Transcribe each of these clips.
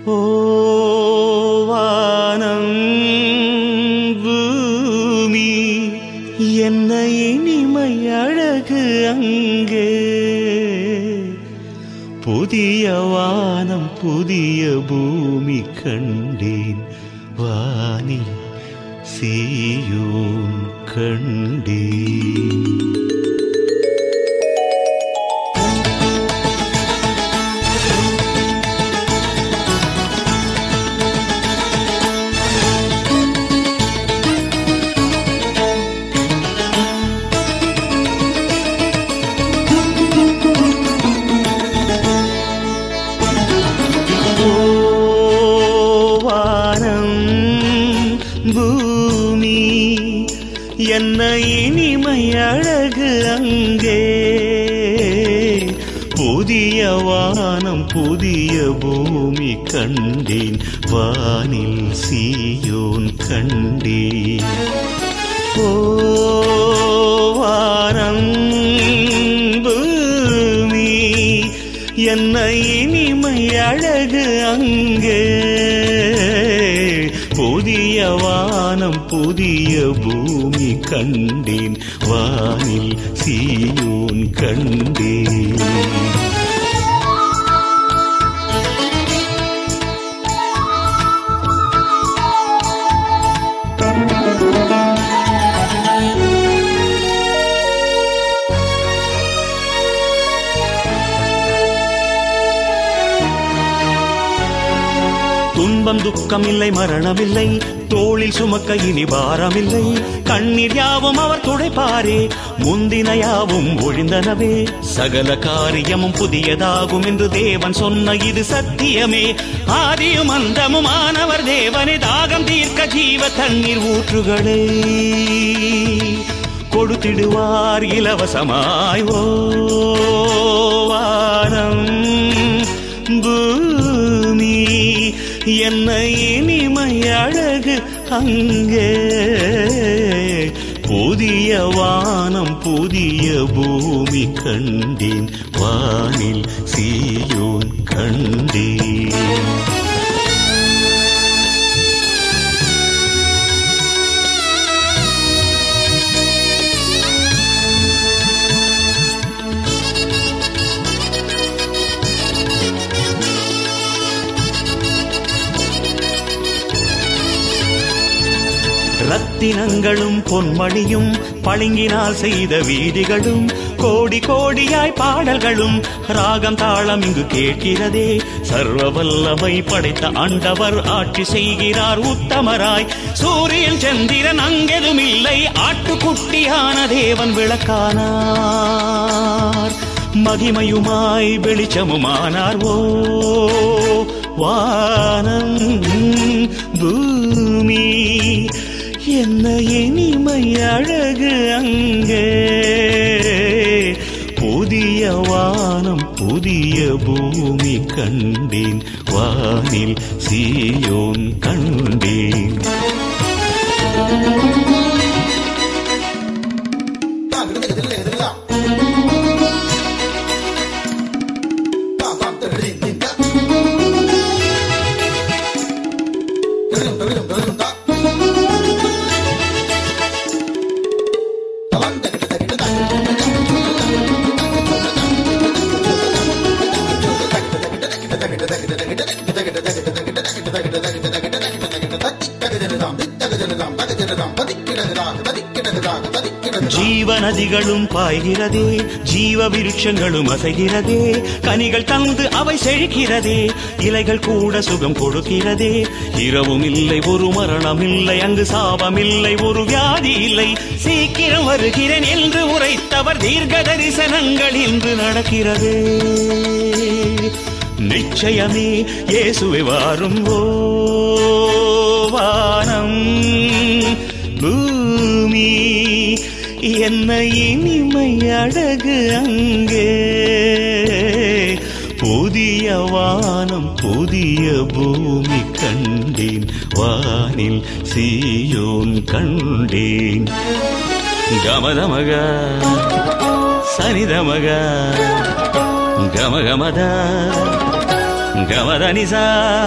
ஓ வானம் பூமி என்ன இனிமை அழகு அங்கே புதிய வானம் புதிய பூமி கண்டேன் வானில் சீயோன் கண்டேன் வானம் பூமி என்ன இனிமை அழகு அங்கே புதிய வானம் புதிய பூமி கண்டேன் வானில் சீயோன் கண்டேன் ஓ வானம் பூமி என்ன இனிமை அழகு அங்கே புதிய வானம் புதிய பூமி கண்டேன் வானில் சீயோன் கண்டேன் துன்பம் துக்கம் இல்லை மரணமில்லை தோளில் சுமக்க இனி பாரமில்லை கண்ணீர் யாவும் அவர் துடைப்பாரே முந்தின யாவும் ஒழிந்தனவே சகல காரியமும் புதியதாகும் என்று தேவன் சொன்ன இது சத்தியமே ஆதியும் அந்தமும் ஆனவர் தேவனே தாகம் தீர்க்க ஜீவ தண்ணீர் ஊற்றுகளே கொடுத்திடுவார் இலவசமாய் ஓ வானம் பூமி என்ன இனிமை அழகு அங்கே புதிய வானம் புதிய பூமி கண்டேன் வானில் சீயோன் கண்டேன் ரத்தினங்களும் பொன்மணியும் பளிங்கினால் செய்த வீதிகளும் கோடி கோடியாய் பாடல்களும் ராகம் தாளம் இங்கு கேட்கிறதே சர்வ வல்லமை படைத்த ஆண்டவர் ஆட்சி செய்கிறார் உத்தமராய் சூரியன் சந்திரன் அங்கெதும் இல்லை ஆட்டுக்குட்டியான தேவன் விளக்கானார் மகிமையுமாய் வெளிச்சமுமானார் ஓ வானம் பூமி என்ன இனிமை அழகு அங்கே புதிய வானம் புதிய பூமி கண்டேன் வானில் சீயோன் கண்டேன் ஜீவ நதிகளும் பாய்கிறதே ஜீவ விருட்சங்களும் அசைகிறதே கனிகள் தந்து அவை செழிக்கிறதே இலைகள் கூட சுகம் கொடுக்கிறதே இரவும் இல்லை ஒரு மரணம் இல்லை அங்கு சாபம் இல்லை ஒரு வியாதி இல்லை சீக்கிரம் வருகிறேன் என்று உரைத்தவர் தீர்க்க தரிசனங்கள் இன்று நடக்கிறதே நிச்சயமே இயேசுவை வாரும் ஓ வானம் பூமி என்ன இனிமை அழகு அங்கே புதிய வானம் புதிய பூமி கண்டேன் வானில் சீயோன் கண்டேன் கமதமக சனிதமக கமகமத గమదనిసా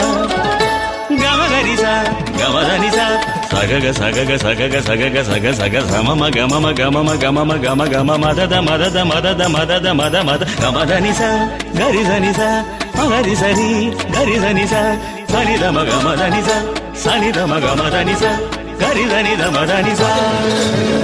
గమదనిసా గమదనిసా సగగ సగగ సగగ సగగ సగ సగ సమమ గమమ గమమ గమమ గమ గమ మదద మదద మదద మదద మద మద గమదనిస గరిజనిస మగరి సరి గరిజనిస సనిద మగ మదనిస సనిద మగ మదనిస గరిజనిద మదనిస